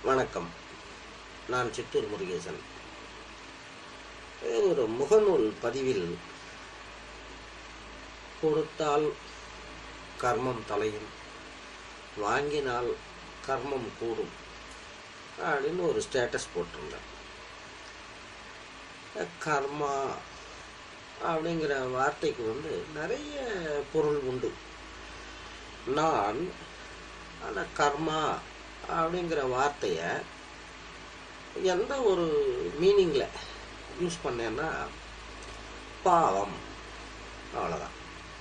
வணக்கம் நான் சித்தூர் முருகேசன் ஒரு முகநூல் பதிவில் கொடுத்தால் கர்மம் தலையும் வாங்கினால் கர்மம் கூடும் அப்படின்னு ஒரு ஸ்டேட்டஸ் போட்டிருந்தேன் கர்மா அப்படிங்கிற வார்த்தைக்கு வந்து நிறைய பொருள் உண்டு நான் அந்த கர்மா அப்படிங்கிற வார்த்தையை எந்த ஒரு மீனிங்கில் யூஸ் பண்ணேன்னா பாவம் அவ்வளோதான்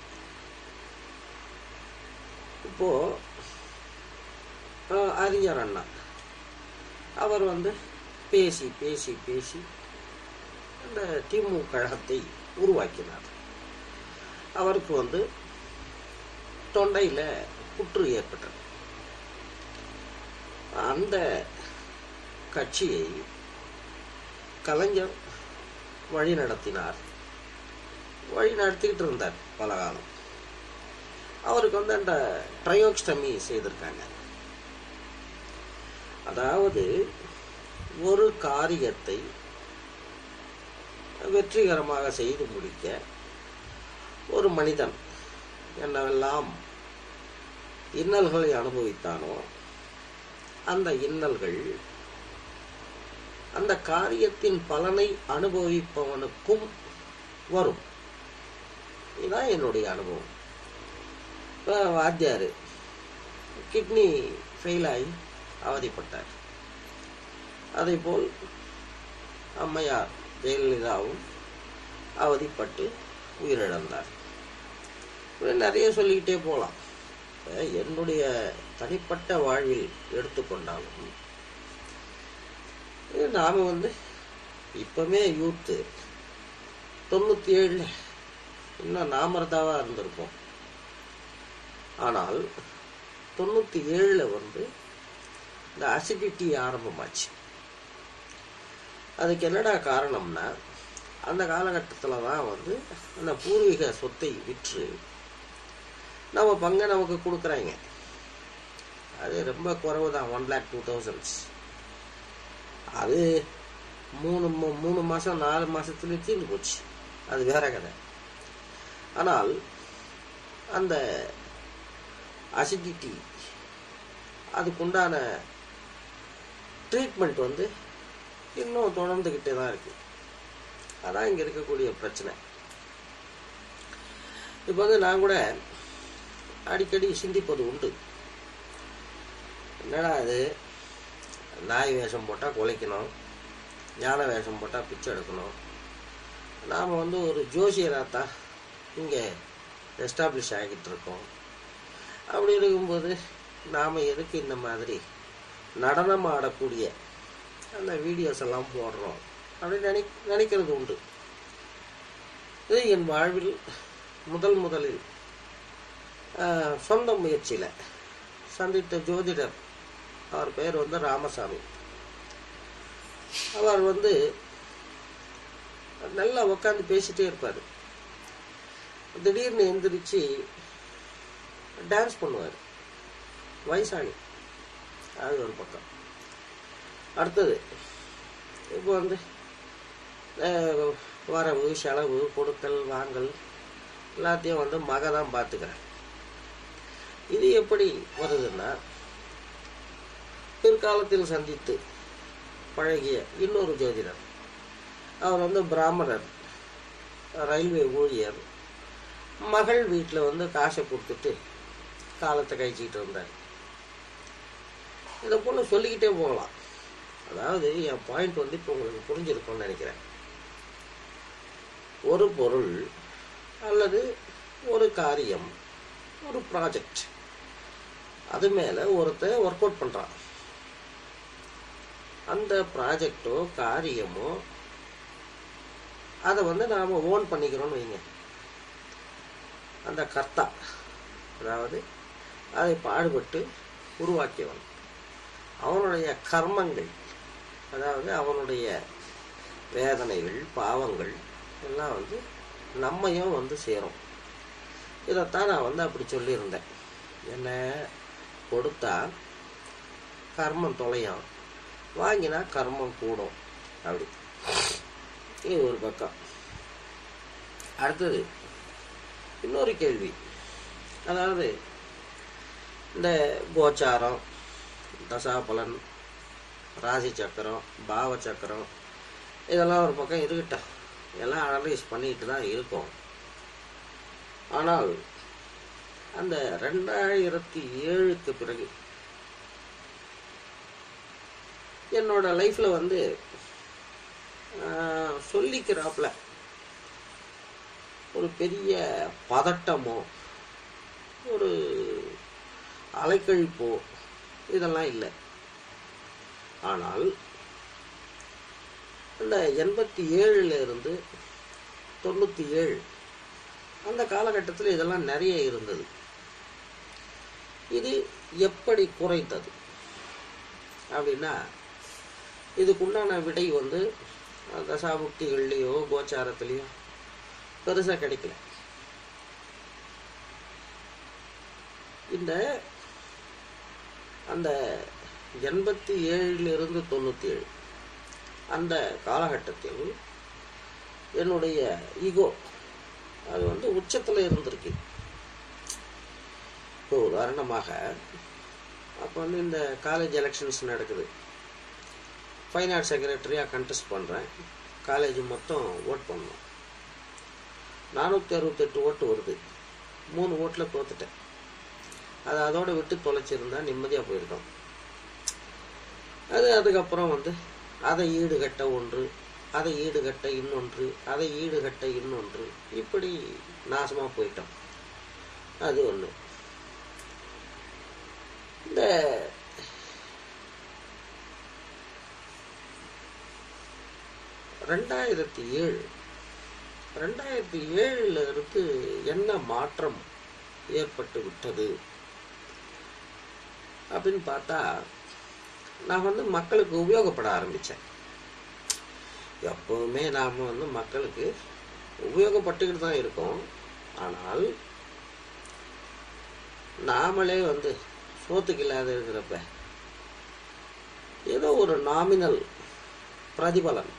இப்போது அறிஞர் அண்ணா அவர் வந்து பேசி பேசி பேசி அந்த திமுக கழகத்தை உருவாக்கினார் அவருக்கு வந்து தொண்டையில் புற்று ஏற்பட்டது அந்த கட்சியை கலைஞர் வழி நடத்தினார் வழி நடத்திக்கிட்டு இருந்தார் பல காலம் அவருக்கு வந்து அந்த ட்ரையோக்ஸ்டமி செய்திருக்காங்க அதாவது ஒரு காரியத்தை வெற்றிகரமாக செய்து முடிக்க ஒரு மனிதன் என்னவெல்லாம் இன்னல்களை அனுபவித்தானோ அந்த இன்னல்கள் அந்த காரியத்தின் பலனை அனுபவிப்பவனுக்கும் வரும் இதுதான் என்னுடைய அனுபவம் இப்போ வாத்தியார் கிட்னி ஃபெயில் ஆகி அவதிப்பட்டார் அதே போல் அம்மையார் ஜெயலலிதாவும் அவதிப்பட்டு உயிரிழந்தார் இப்படி நிறைய சொல்லிக்கிட்டே போகலாம் என்னுடைய தனிப்பட்ட வாழ்வில் எடுத்துக்கொண்டாலும் நாம் வந்து இப்போமே யூத்து தொண்ணூற்றி ஏழில் இன்னும் நாமர்தாவாக இருந்திருப்போம் ஆனால் தொண்ணூற்றி ஏழில் வந்து இந்த அசிடிட்டி ஆரம்பமாச்சு அதுக்கு என்னடா காரணம்னா அந்த காலகட்டத்தில் தான் வந்து அந்த பூர்வீக சொத்தை விற்று நம்ம பங்கை நமக்கு கொடுக்குறாங்க அது ரொம்ப குறைவு தான் ஒன் லேக் டூ தௌசண்ட்ஸ் அது மூணு மூணு மாதம் நாலு மாதத்துலேயே தீர்ந்து போச்சு அது வேற கதை ஆனால் அந்த அசிடிட்டி அதுக்குண்டான ட்ரீட்மெண்ட் வந்து இன்னும் தொடர்ந்துக்கிட்டே தான் இருக்கு அதான் இங்கே இருக்கக்கூடிய பிரச்சனை இப்போ வந்து நான் கூட அடிக்கடி சிந்திப்பது உண்டு என்னடா அது நாய் வேஷம் போட்டால் குலைக்கணும் ஞான வேஷம் போட்டால் பிச்சை எடுக்கணும் நாம் வந்து ஒரு ஜோசியராத்தான் இங்கே எஸ்டாப்ளிஷ் ஆகிட்டு இருக்கோம் அப்படி இருக்கும்போது நாம் எதுக்கு இந்த மாதிரி நடனம் ஆடக்கூடிய அந்த வீடியோஸ் எல்லாம் போடுறோம் அப்படின்னு நினை நினைக்கிறது உண்டு இது என் வாழ்வில் முதல் முதலில் சொந்த முயற்சியில் சந்தித்த ஜோதிடர் அவர் பெயர் வந்து ராமசாமி அவர் வந்து நல்லா உட்காந்து பேசிட்டே இருப்பார் திடீர்னு எந்திரிச்சு டான்ஸ் பண்ணுவார் வயசாளி அது ஒரு பக்கம் அடுத்தது இப்போ வந்து வரவு செலவு கொடுக்கல் வாங்கல் எல்லாத்தையும் வந்து மக தான் பார்த்துக்கிறேன் இது எப்படி வருதுன்னா பிற்காலத்தில் சந்தித்து பழகிய இன்னொரு ஜோதிடர் அவர் வந்து பிராமணர் ரயில்வே ஊழியர் மகள் வீட்டில் வந்து காசை கொடுத்துட்டு காலத்தை கழிச்சிக்கிட்டு இருந்தார் இதை போல் சொல்லிக்கிட்டே போகலாம் அதாவது என் பாயிண்ட் வந்து இப்போ உங்களுக்கு புரிஞ்சிருக்கும்னு நினைக்கிறேன் ஒரு பொருள் அல்லது ஒரு காரியம் ஒரு ப்ராஜெக்ட் அது மேலே ஒருத்தர் ஒர்க் அவுட் பண்ணுறான் அந்த ப்ராஜெக்டோ காரியமோ அதை வந்து நாம் ஓன் பண்ணிக்கிறோம்னு வைங்க அந்த கர்த்தா அதாவது அதை பாடுபட்டு உருவாக்கியவன் அவனுடைய கர்மங்கள் அதாவது அவனுடைய வேதனைகள் பாவங்கள் எல்லாம் வந்து நம்மையும் வந்து சேரும் இதைத்தான் நான் வந்து அப்படி சொல்லியிருந்தேன் என்ன கொடுத்தா கர்மம் தொலையும் வாங்கினா கர்மம் கூடும் அப்படி இது ஒரு பக்கம் அடுத்தது இன்னொரு கேள்வி அதாவது இந்த கோச்சாரம் தசாபலன் ராசி சக்கரம் பாவ சக்கரம் இதெல்லாம் ஒரு பக்கம் இருக்கட்டும் எல்லாம் அனலைஸ் பண்ணிட்டு தான் இருக்கோம் ஆனால் அந்த ரெண்டாயிரத்தி ஏழுக்கு பிறகு என்னோட லைஃப்பில் வந்து ஆஹ், சொல்லிக்கிறாப்புல ஒரு பெரிய பதட்டமோ ஒரு அலைக்கழிப்போ இதெல்லாம் இல்லை ஆனால் இந்த எண்பத்தி ஏழுல இருந்து தொண்ணூற்றி ஏழு அந்த காலகட்டத்தில் இதெல்லாம் நிறைய இருந்தது இது எப்படி குறைந்தது அப்படின்னா இதுக்குண்டான விடை வந்து தசாபுக்திகள்லேயோ கோச்சாரத்துலேயோ பெருசாக கிடைக்கல இந்த அந்த எண்பத்தி ஏழிலிருந்து தொண்ணூற்றி ஏழு அந்த காலகட்டத்தில் என்னுடைய ஈகோ அது வந்து உச்சத்தில் இருந்திருக்கு இப்போ உதாரணமாக அப்போ வந்து இந்த காலேஜ் எலெக்ஷன்ஸ் நடக்குது ஃபைன் ஆர்ட் செக்ரட்டரியாக கண்டெஸ்ட் பண்ணுறேன் காலேஜ் மொத்தம் ஓட் பண்ணோம் நானூற்றி அறுபத்தெட்டு ஓட்டு வருது மூணு ஓட்டில் தோத்துட்டேன் அதை அதோட விட்டு தொலைச்சிருந்தா நிம்மதியாக போயிருக்கோம் அது அதுக்கப்புறம் வந்து அதை ஈடுகட்ட ஒன்று அதை ஈடுகட்ட இன்னொன்று அதை ஈடுகட்ட இன்னொன்று இப்படி நாசமாக போயிட்டோம் அது ஒன்று இந்த ரெண்டாயிரத்தி ஏழு ரெண்டாயிரத்தி ஏழுல இருந்து என்ன மாற்றம் ஏற்பட்டு விட்டது அப்படின்னு பார்த்தா நான் வந்து மக்களுக்கு உபயோகப்பட ஆரம்பித்தேன் எப்பவுமே நாம் வந்து மக்களுக்கு உபயோகப்பட்டுக்கிட்டு தான் இருக்கோம் ஆனால் நாமளே வந்து சோத்துக்கு இல்லாத இருக்கிறப்ப ஏதோ ஒரு நாமினல் பிரதிபலன்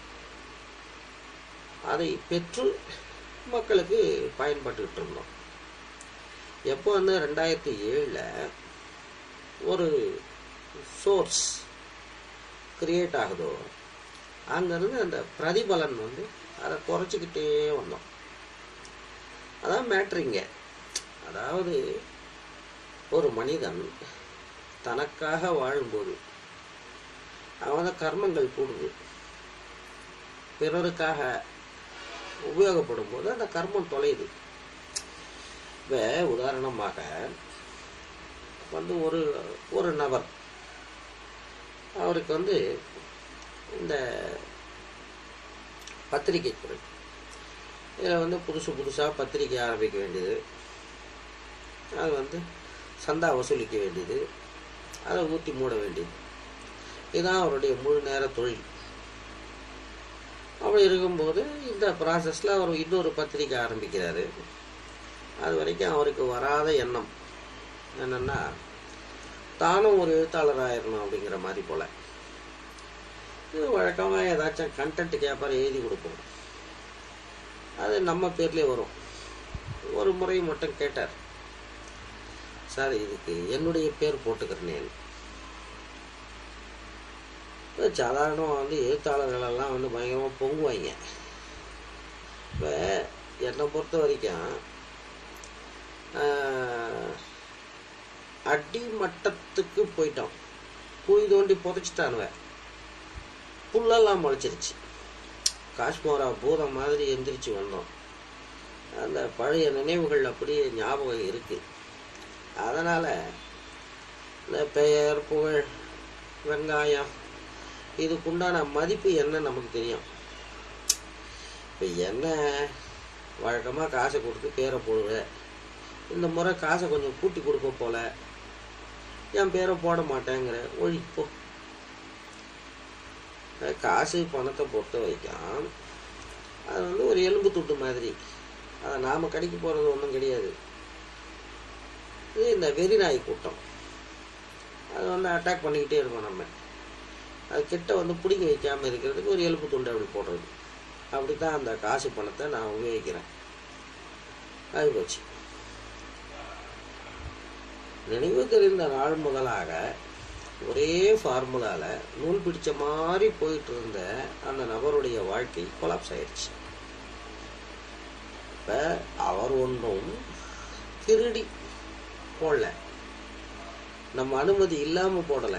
அதை பெற்று மக்களுக்கு பயன்பட்டுக்கிட்டு இருந்தோம் எப்போ வந்து ரெண்டாயிரத்தி ஏழில் ஒரு சோர்ஸ் கிரியேட் ஆகுதோ அங்கேருந்து அந்த பிரதிபலன் வந்து அதை குறைச்சிக்கிட்டே வந்தோம் அதான் மேட்ரிங்க அதாவது ஒரு மனிதன் தனக்காக வாழும்போது அவன கர்மங்கள் கூடுது பிறருக்காக உபயோகப்படும் போது அந்த கர்மம் தொலையுது இப்போ உதாரணமாக வந்து ஒரு ஒரு நபர் அவருக்கு வந்து இந்த பத்திரிகை துறை இதில் வந்து புதுசு புதுசாக பத்திரிகை ஆரம்பிக்க வேண்டியது அது வந்து சந்தா வசூலிக்க வேண்டியது அதை ஊற்றி மூட வேண்டியது இதுதான் அவருடைய முழு நேர தொழில் அப்படி இருக்கும்போது இந்த ப்ராசஸில் அவர் இன்னொரு பத்திரிக்கை ஆரம்பிக்கிறாரு அது வரைக்கும் அவருக்கு வராத எண்ணம் என்னென்னா தானும் ஒரு எழுத்தாளர் ஆயிடணும் அப்படிங்கிற மாதிரி போல் இது வழக்கமாக ஏதாச்சும் கண்டென்ட் கேட்பார் எழுதி கொடுப்போம் அது நம்ம பேர்லேயே வரும் ஒரு முறை மட்டும் கேட்டார் சார் இதுக்கு என்னுடைய பேர் போட்டுக்கிறேன் சாதாரணமாக வந்து எழுத்தாளர்கள் எல்லாம் வந்து பயங்கரமாக பொங்குவாங்க இப்போ என்னை பொறுத்த வரைக்கும் ஆஹ், அடிமட்டத்துக்கு போயிட்டோம் குழி தோண்டி புதைச்சிட்டானுவ புல்லெல்லாம் முளைச்சிருச்சு காஷ்மோரா பூதம் மாதிரி எந்திரிச்சு வந்தோம் அந்த பழைய நினைவுகள் அப்படியே ஞாபகம் இருக்கு அதனால் இந்த பெயர் புகழ் வெங்காயம் இதுக்குண்டான மதிப்பு என்ன நமக்கு தெரியும் இப்போ என்ன வழக்கமாக காசை கொடுத்து பேரை போடுவ இந்த முறை காசை கொஞ்சம் கூட்டி கொடுப்ப போல என் பேரை போட மாட்டேங்கிற ஒழி போ அஹ் காசு பணத்தை பொறுத்த வரைக்கும் அது வந்து ஒரு எலும்பு துட்டு மாதிரி அதை நாம் கடிக்க போகிறது ஒன்றும் கிடையாது இது இந்த வெறி நாய் கூட்டம் அது வந்து அட்டாக் பண்ணிக்கிட்டே இருக்கோம் நம்ம அது கிட்ட வந்து பிடிங்கி வைக்காமல் இருக்கிறதுக்கு ஒரு எலும்பு துண்டை அப்படி போடுறது அப்படி தான் அந்த காசு பணத்தை நான் உபயோகிக்கிறேன் அது போச்சு நினைவு தெரிந்த நாள் முதலாக ஒரே ஃபார்முலாவில் நூல் பிடிச்ச மாதிரி போயிட்டு இருந்த அந்த நபருடைய வாழ்க்கை கொலாப்ஸ் ஆயிடுச்சு இப்போ அவர் ஒன்றும் திருடி போடல நம்ம அனுமதி இல்லாமல் போடலை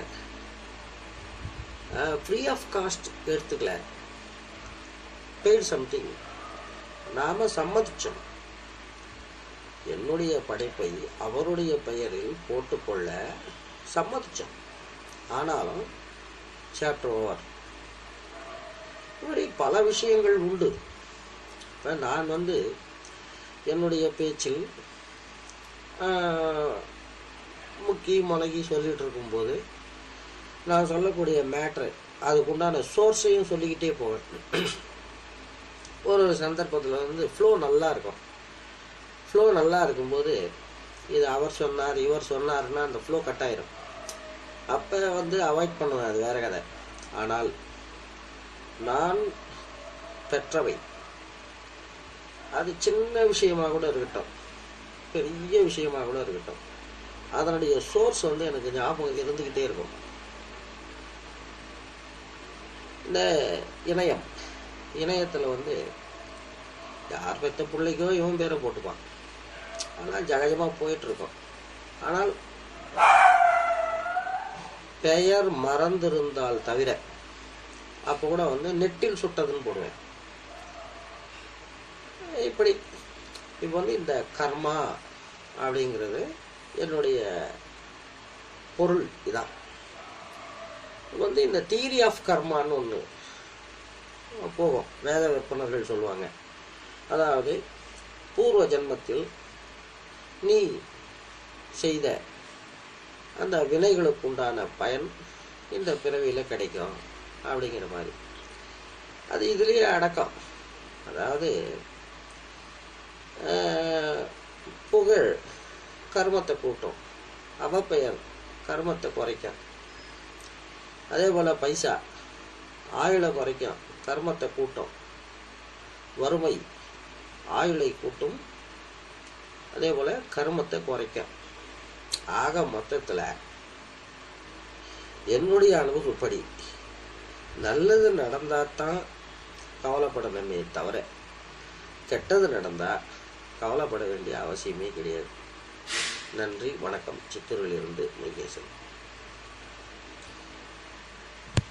ஃப்ரீ ஆஃப் காஸ்ட் எடுத்துக்கல பெய்ட் சம்திங் நாம் சம்மதிச்சோம் என்னுடைய படைப்பை அவருடைய பெயரில் போட்டுக்கொள்ள சம்மதிச்சோம் ஆனாலும் சாப்டர் ஓவர் இப்படி பல விஷயங்கள் உண்டு இப்போ நான் வந்து என்னுடைய பேச்சில் ஆஹ், முக்கி முலகி சொல்லிட்டு இருக்கும்போது நான் சொல்லக்கூடிய மேட்ரு அதுக்குண்டான சோர்ஸையும் சொல்லிக்கிட்டே போவேன் ஒரு ஒரு சந்தர்ப்பத்தில் வந்து ஃப்ளோ நல்லா இருக்கும் ஃப்ளோ நல்லா இருக்கும்போது இது அவர் சொன்னார் இவர் சொன்னார்னா அந்த ஃப்ளோ கட் ஆயிரும் அப்போ வந்து அவாய்ட் பண்ணுவேன் அது வேற கதை ஆனால் நான் பெற்றவை அது சின்ன விஷயமா கூட இருக்கட்டும் பெரிய விஷயமா கூட இருக்கட்டும் அதனுடைய சோர்ஸ் வந்து எனக்கு ஞாபகம் இருந்துக்கிட்டே இருக்கும் இந்த இணையம் இணையத்தில் வந்து யார் பெற்ற பிள்ளைக்கோ இவன் பேரை போட்டுப்பான் ஆனால் ஜகஜமாக போயிட்டு இருக்கோம் ஆனால் பெயர் மறந்திருந்தால் தவிர அப்போ கூட வந்து நெட்டில் சுட்டதுன்னு போடுவேன் இப்படி இப்போ வந்து இந்த கர்மா அப்படிங்கிறது என்னுடைய பொருள் இதான் இப்ப வந்து இந்த தியரி ஆஃப் கர்மான்னு ஒன்று போகும் வேத விற்பனர்கள் சொல்லுவாங்க அதாவது பூர்வ ஜென்மத்தில் நீ செய்த அந்த வினைகளுக்கு உண்டான பயன் இந்த பிறவியில் கிடைக்கும் அப்படிங்கிற மாதிரி அது இதுலேயே அடக்கம் அதாவது ஆஹ், புகழ் கர்மத்தை கூட்டும் அவப்பெயர் கர்மத்தை குறைக்கும் அதே போல் பைசா ஆயுளை குறைக்கும் கர்மத்தை கூட்டும் வறுமை ஆயுளை கூட்டும் அதே போல் கர்மத்தை குறைக்கும் ஆக மொத்தத்தில் என்னுடைய அனுபவப்படி நல்லது நடந்தால் தான் கவலைப்படணுமே தவிர கெட்டது நடந்தால் கவலைப்பட வேண்டிய அவசியமே கிடையாது நன்றி வணக்கம் சித்தூரிலிருந்து முருகேசன்